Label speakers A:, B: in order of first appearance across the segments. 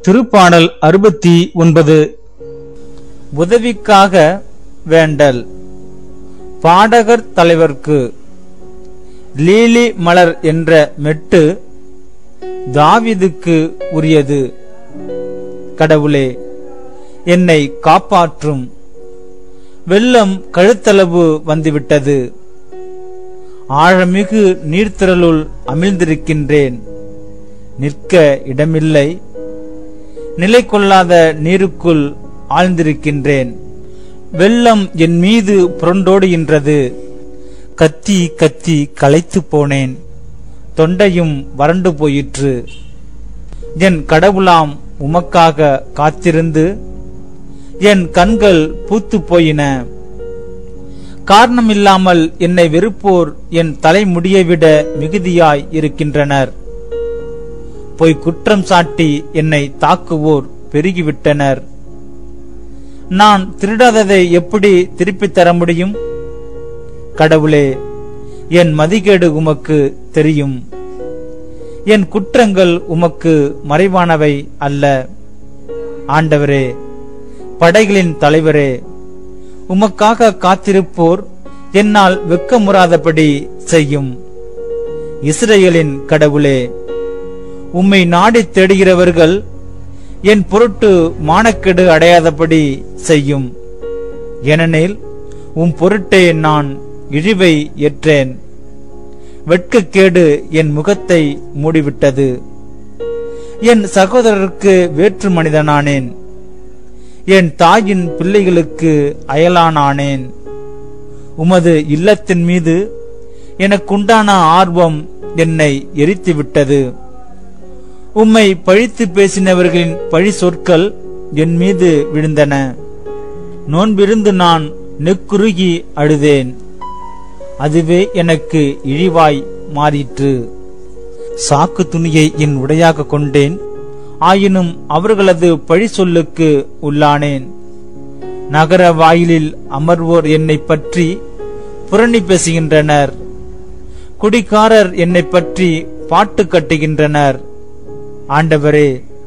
A: திருப்பாடல் அறுபத்தி ஒன்பது உதவிக்காக வேண்டல் பாடகர் தலைவர்க்கு லீலி மலர் என்ற மெட்டு தாவிதுக்கு உரியது கடவுளே என்னை காப்பாற்றும் வெள்ளம் கழுத்தளவு வந்துவிட்டது ஆழமிகு நீர்த்திரளுள் அமிழ்ந்திருக்கின்றேன் நிற்க இடமில்லை நிலை கொள்ளாத நீருக்குள் ஆழ்ந்திருக்கின்றேன் வெள்ளம் என் மீது புரண்டோடுகின்றது கத்தி கத்தி களைத்து போனேன் தொண்டையும் வறண்டு போயிற்று என் கடவுளாம் உமக்காக காத்திருந்து என் கண்கள் பூத்து போயின காரணமில்லாமல் என்னை வெறுப்போர் என் தலைமுடியை விட மிகுதியாய் இருக்கின்றனர் பொய் குற்றம் சாட்டி என்னை தாக்குவோர் பெருகிவிட்டனர் நான் திருடாததை எப்படி திருப்பித் தர முடியும் கடவுளே என் மதிகேடு உமக்கு தெரியும் என் குற்றங்கள் உமக்கு மறைவானவை அல்ல ஆண்டவரே படைகளின் தலைவரே உமக்காக காத்திருப்போர் என்னால் வெக்கமுறாதபடி செய்யும் இஸ்ரேலின் கடவுளே உம்மை நாடித் தேடுகிறவர்கள் என் பொருட்டு மானக்கெடு அடையாதபடி செய்யும் ஏனெனில் உம் பொருட்டே நான் இழிவை ஏற்றேன் வெட்கக்கேடு என் முகத்தை மூடிவிட்டது என் சகோதரருக்கு வேற்று மனிதனானேன் என் தாயின் பிள்ளைகளுக்கு அயலானானேன் உமது இல்லத்தின் மீது எனக்குண்டான ஆர்வம் என்னை எரித்துவிட்டது உம்மை பழித்து பேசினவர்களின் பழி சொற்கள் என் மீது விழுந்தன நோன்பிருந்து நான் நெக்குருகி அழுதேன் அதுவே எனக்கு இழிவாய் மாறிற்று சாக்கு துணியை என் உடையாக கொண்டேன் ஆயினும் அவர்களது பழி சொல்லுக்கு உள்ளானேன் நகர வாயிலில் அமர்வோர் என்னை பற்றி புரணி பேசுகின்றனர் குடிகாரர் என்னை பற்றி பாட்டு கட்டுகின்றனர் ஆண்டவரே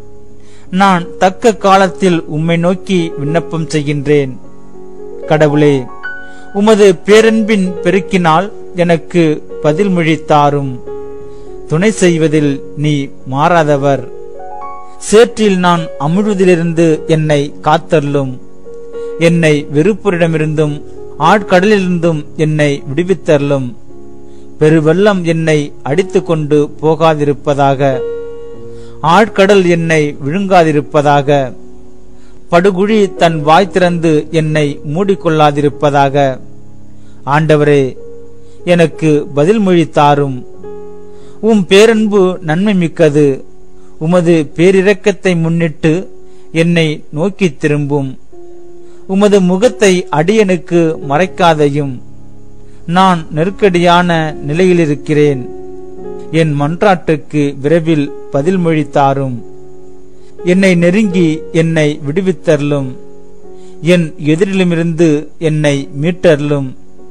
A: நான் தக்க காலத்தில் உம்மை நோக்கி விண்ணப்பம் செய்கின்றேன் கடவுளே உமது பேரன்பின் பெருக்கினால் எனக்கு பதில்மொழி தாரும் துணை செய்வதில் நீ மாறாதவர் சேற்றில் நான் அமிழ்வதிலிருந்து என்னை காத்தருளும் என்னை வெறுப்போரிடமிருந்தும் ஆட்கடலிலிருந்தும் என்னை விடுவித்தருளும் பெருவெள்ளம் என்னை அடித்துக் கொண்டு போகாதிருப்பதாக ஆழ்கடல் என்னை விழுங்காதிருப்பதாக படுகுழி தன் வாய் திறந்து என்னை மூடிக்கொள்ளாதிருப்பதாக ஆண்டவரே எனக்கு பதில்மொழி தாரும் உம் பேரன்பு நன்மை மிக்கது உமது பேரிரக்கத்தை முன்னிட்டு என்னை நோக்கித் திரும்பும் உமது முகத்தை அடியனுக்கு மறைக்காதையும் நான் நெருக்கடியான நிலையிலிருக்கிறேன் என் மன்றாட்டுக்கு விரைவில் பதில்மொழி தாரும் என்னை நெருங்கி என்னை விடுவித்தருளும் என் எதிரிலுமிருந்து என்னை மீட்டருளும்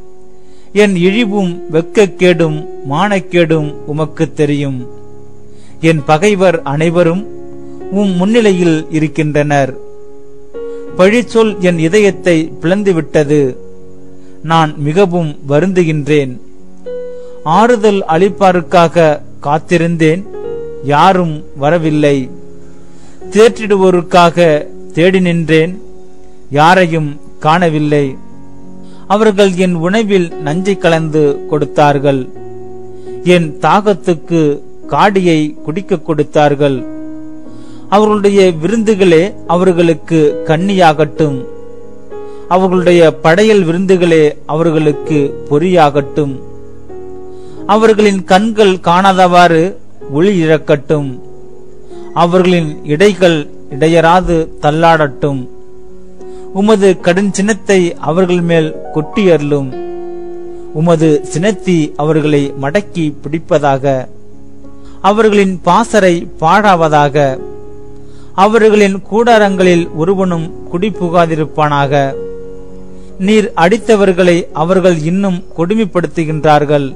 A: என் இழிவும் வெட்கக்கேடும் மானக்கேடும் உமக்கு தெரியும் என் பகைவர் அனைவரும் உம் முன்னிலையில் இருக்கின்றனர் பழிச்சொல் என் இதயத்தை பிளந்துவிட்டது நான் மிகவும் வருந்துகின்றேன் ஆறுதல் அளிப்பாருக்காக காத்திருந்தேன் யாரும் வரவில்லை தேற்றிடுவோருக்காக தேடி நின்றேன் யாரையும் காணவில்லை அவர்கள் என் உணவில் நஞ்சை கலந்து கொடுத்தார்கள் என் தாகத்துக்கு காடியை குடிக்க கொடுத்தார்கள் அவர்களுடைய விருந்துகளே அவர்களுக்கு கண்ணியாகட்டும் அவர்களுடைய படையல் விருந்துகளே அவர்களுக்கு பொறியாகட்டும் அவர்களின் கண்கள் காணாதவாறு ஒளி இழக்கட்டும் அவர்களின் இடைகள் இடையராது தள்ளாடட்டும் உமது கடும் சினத்தை அவர்கள் மேல் கொட்டியருளும் உமது சினத்தி அவர்களை மடக்கி பிடிப்பதாக அவர்களின் பாசறை பாழாவதாக அவர்களின் கூடாரங்களில் ஒருவனும் குடிபுகாதிருப்பானாக நீர் அடித்தவர்களை அவர்கள் இன்னும் கொடுமைப்படுத்துகின்றார்கள்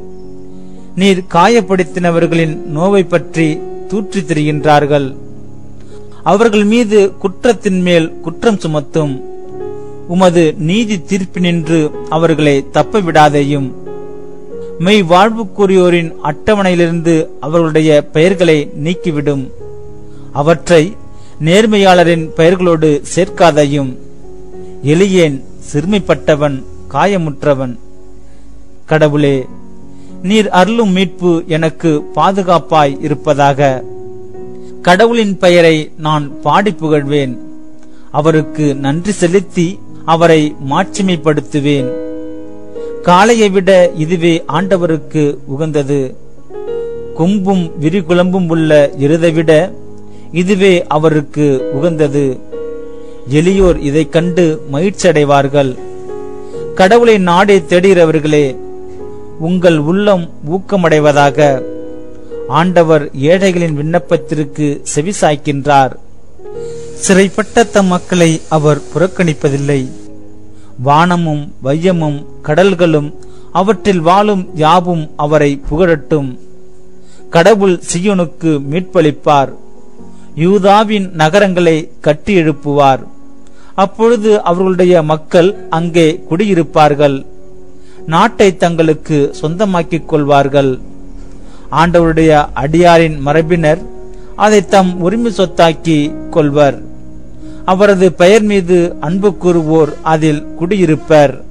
A: நீர் காயப்படுத்தினவர்களின் நோவை பற்றி தூற்றித் திரிகின்றார்கள் அவர்கள் மீது குற்றத்தின் மேல் குற்றம் சுமத்தும் உமது நீதி தீர்ப்பினின்று அவர்களை தப்ப விடாதேயும் மெய் வாழ்வுக்குரியோரின் அட்டவணையிலிருந்து அவர்களுடைய பெயர்களை நீக்கிவிடும் அவற்றை நேர்மையாளரின் பெயர்களோடு சேர்க்காதையும் எளியேன் சிறுமைப்பட்டவன் காயமுற்றவன் கடவுளே நீர் அருளும் மீட்பு எனக்கு பாதுகாப்பாய் இருப்பதாக கடவுளின் பெயரை நான் பாடி புகழ்வேன் அவருக்கு நன்றி செலுத்தி அவரை மாட்சிமைப்படுத்துவேன் காளையை விட இதுவே ஆண்டவருக்கு உகந்தது கொம்பும் விரிகுழம்பும் உள்ள எருதை விட இதுவே அவருக்கு உகந்தது எளியோர் இதைக் கண்டு மகிழ்ச்சியடைவார்கள் கடவுளை நாடே தேடுகிறவர்களே உங்கள் உள்ளம் ஊக்கமடைவதாக ஆண்டவர் ஏழைகளின் விண்ணப்பத்திற்கு செவிசாய்க்கின்றார் சிறைப்பட்ட தம் மக்களை அவர் புறக்கணிப்பதில்லை வானமும் வையமும் கடல்களும் அவற்றில் வாழும் யாவும் அவரை புகழட்டும் கடவுள் சியோனுக்கு மீட்பளிப்பார் யூதாவின் நகரங்களை கட்டி எழுப்புவார் அப்பொழுது அவர்களுடைய மக்கள் அங்கே குடியிருப்பார்கள் நாட்டை தங்களுக்கு சொந்தமாக்கிக் கொள்வார்கள் ஆண்டவருடைய அடியாரின் மரபினர் அதை தம் உரிமை சொத்தாக்கி கொள்வர் அவரது பெயர் மீது அன்பு கூறுவோர் அதில் குடியிருப்பர்